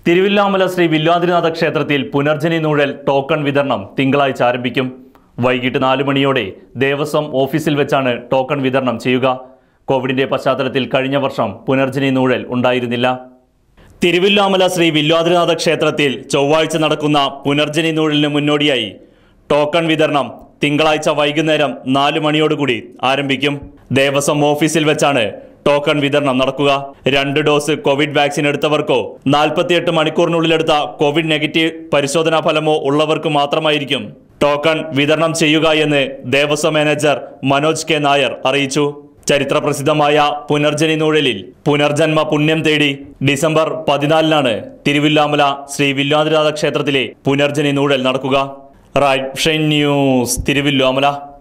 തിരുവില്ലാമല ശ്രീ വില്വാദ്രിനാഥ ക്ഷേത്രത്തിൽ പുനർജനി നൂഴൽ ടോക്കൺ വിതരണം തിങ്കളാഴ്ച ആരംഭിക്കും വൈകിട്ട് നാല് മണിയോടെ ദേവസ്വം ഓഫീസിൽ വെച്ചാണ് ടോക്കൺ വിതരണം ചെയ്യുക കോവിഡിന്റെ പശ്ചാത്തലത്തിൽ കഴിഞ്ഞ വർഷം പുനർജനി നൂഴൽ ഉണ്ടായിരുന്നില്ല തിരുവില്ലാമല ശ്രീ വില്വാദ്രിനാഥ ക്ഷേത്രത്തിൽ ചൊവ്വാഴ്ച നടക്കുന്ന പുനർജനി നൂഴലിന് മുന്നോടിയായി ടോക്കൺ വിതരണം തിങ്കളാഴ്ച വൈകുന്നേരം നാല് മണിയോടുകൂടി ആരംഭിക്കും ദേവസ്വം ഓഫീസിൽ വെച്ചാണ് ടോക്കൺ വിതരണം നടക്കുക രണ്ട് ഡോസ് കോവിഡ് വാക്സിൻ എടുത്തവർക്കോ നാൽപ്പത്തിയെട്ട് മണിക്കൂറിനുള്ളിലെടുത്ത കോവിഡ് നെഗറ്റീവ് പരിശോധനാ ഫലമോ ഉള്ളവർക്ക് മാത്രമായിരിക്കും ടോക്കൺ വിതരണം ചെയ്യുക എന്ന് ദേവസ്വം മാനേജർ മനോജ് കെ നായർ അറിയിച്ചു ചരിത്രപ്രസിദ്ധമായ പുനർജനി നൂഴലിൽ പുനർജന്മ പുണ്യം തേടി ഡിസംബർ പതിനാലിനാണ് തിരുവില്ലാമല ശ്രീ വില്വാദ്രനാഥ ക്ഷേത്രത്തിലെ പുനർജനി നൂഴൽ നടക്കുക റൈറ്റ് ഷൈൻ ന്യൂസ് തിരുവില്ലാമല